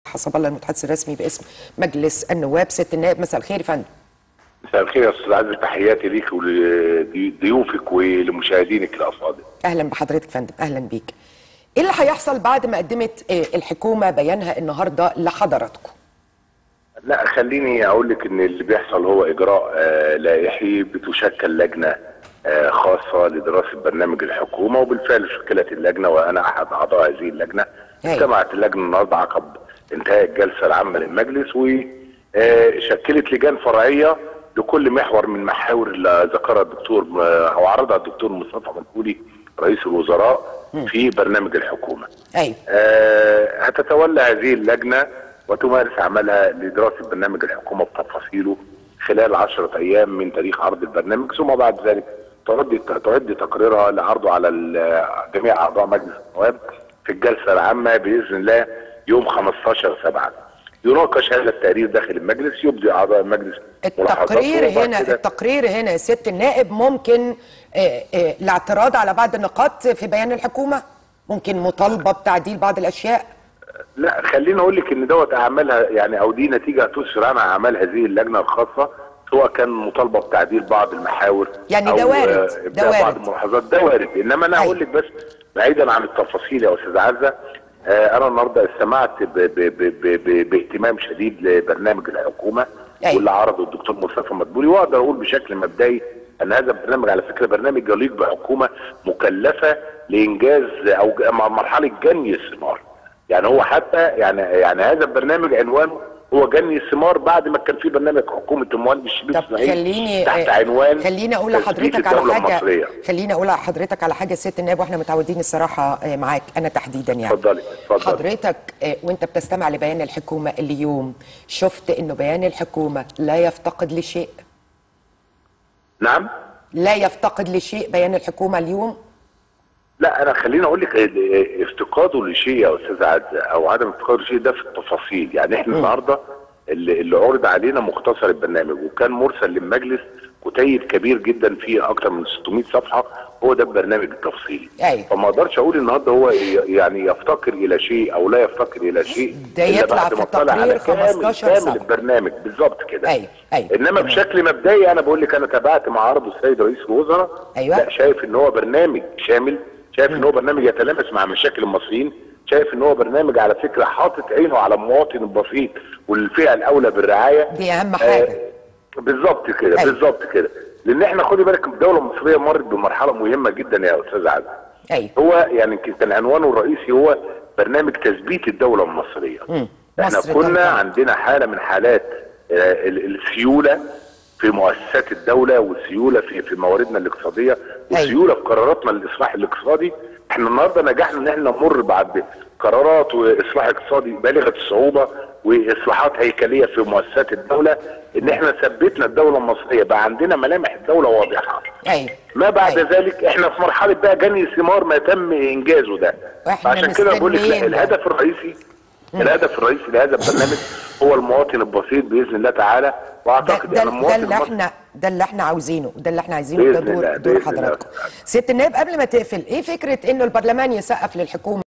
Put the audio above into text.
حسب الله المتحدث الرسمي باسم مجلس النواب ست النائب مساء الخير يا فندم مساء الخير يا استاذ عزيز تحياتي ليك ولضيوفك ولمشاهدينك الافاضل اهلا بحضرتك يا فندم اهلا بيك ايه اللي هيحصل بعد ما قدمت آه، الحكومه بيانها النهارده لحضراتكم لا خليني اقول لك ان اللي بيحصل هو اجراء آه، لائحي بتشكل لجنه آه، خاصه لدراسه برنامج الحكومه وبالفعل شكلت اللجنه وانا احد اعضاء هذه اللجنه أيوة. اجتمعت اللجنه النهارده عقب انتهاء الجلسه العامه للمجلس وشكلت لجان فرعيه لكل محور من محاور اللي ذكرها الدكتور آه، او عرضها الدكتور مصطفى منقولي رئيس الوزراء في برنامج الحكومه. ايوه آه، هتتولى هذه اللجنة وتمارس عملها لدراسة برنامج الحكومة بتفاصيله خلال عشرة أيام من تاريخ عرض البرنامج ثم بعد ذلك تعد تعد تقريرها لعرضه على ال- جميع أعضاء مجلس النواب في الجلسة العامة بإذن الله يوم 15 سبعة يناقش هذا التقرير داخل المجلس يبدي أعضاء المجلس التقرير ملاحظاتهم وبعد هنا كده- التقرير هنا يا ست النائب ممكن آه، آه، الاعتراض على بعض النقاط في بيان الحكومه ممكن مطالبه بتعديل بعض الاشياء لا خليني اقول لك ان دوت اعمالها يعني او دي نتيجه تسفر عنها اعمال هذه اللجنه الخاصه سواء كان مطالبه بتعديل بعض المحاور يعني أو ده وارد، آه، ده إبداء بعض وارد. الملاحظات ده وارد انما انا أيوة. هقول لك بس بعيدا عن التفاصيل يا استاذ عزه آه، انا النهارده استمعت ب ب ب ب ب باهتمام شديد لبرنامج الحكومه أيوة. واللي عرضه الدكتور مصطفى مدبولي واقدر اقول بشكل مبدئي ان هذا البرنامج على فكره برنامج يليق بحكومه مكلفه لانجاز او ج- مرحله جني الثمار يعني هو حتى يعني يعني هذا البرنامج عنوانه هو جني الثمار بعد ما كان في برنامج حكومه المهندس شريف طب اسماعيل خليني تحت آه، عنوان خليني اقول تثبيت لحضرتك على الدولة حاجه المصرية. خليني اقول لحضرتك على حاجه ست النائب واحنا متعودين الصراحه آه، معاك انا تحديدا يعني اتفضلي اتفضلي حضرتك آه، وانت بتستمع لبيان الحكومه اليوم شفت انه بيان الحكومه لا يفتقد لشيء نعم لا يفتقد لشيء بيان الحكومه اليوم لا انا خليني اقول لك اه، افتقاده لشيء يا استاذ عزه او عدم افتقاده لشيء ده في التفاصيل يعني احنا النهارده اللي, اللي عرض علينا مختصر البرنامج وكان مرسل للمجلس كتيب كبير جدا فيه اكثر من 600 صفحه هو ده البرنامج التفصيلي أيوة. فما اقدرش اقول النهارده هو ي- يعني يفتقر الى شيء او لا يفتقر الى شيء ده إلا يطلع بعد في ما اطلع على التقرير كامل- 15 كامل صفحة. البرنامج بالظبط كده أيوة، أيوة. انما تمام. بشكل مبدئي انا بقول لك انا تابعت مع عرض السيد رئيس الوزراء أيوة. لا شايف ان هو برنامج شامل شايف ان هو برنامج يتلامس مع مشاكل المصريين شايف ان هو برنامج على فكره حاطط عينه على المواطن البسيط والفئه الاولى بالرعايه دي اهم حاجه آه، بالظبط كده أيوة. بالظبط كده لان احنا خدي بالك الدوله المصريه مرت بمرحله مهمه جدا يا استاذ عادل ايوه هو يعني يمكن كان عنوانه الرئيسي هو برنامج تثبيت الدوله المصريه مم. احنا مصر كنا طبعاً. عندنا حاله من حالات آه، ال- السيوله في مؤسسات الدوله والسيوله في في مواردنا الاقتصاديه والسيوله في قراراتنا الاصلاح الاقتصادي احنا النهارده نجحنا ان احنا نمر بعد قرارات واصلاح اقتصادي بالغه الصعوبه واصلاحات هيكليه في مؤسسات الدوله ان احنا ثبتنا الدوله المصريه بقى عندنا ملامح الدوله واضحه ايوه ما بعد أيوة. ذلك احنا في مرحله بقى جني ثمار ما تم انجازه ده وإحنا عشان كده بقول لك لا مستنيين ده. الهدف الرئيسي الهدف الرئيسي لهذا البرنامج هو المواطن البسيط باذن الله تعالى ده, واعتقد ده, ان ده المواطن اللي المصري احنا ده اللي احنا عاوزينه ده اللي احنا عايزينه ده بإذن دور الله، دور بإذن الله. حضراتكم ست النائب قبل ما تقفل ايه فكره انه البرلمان يسقف للحكومه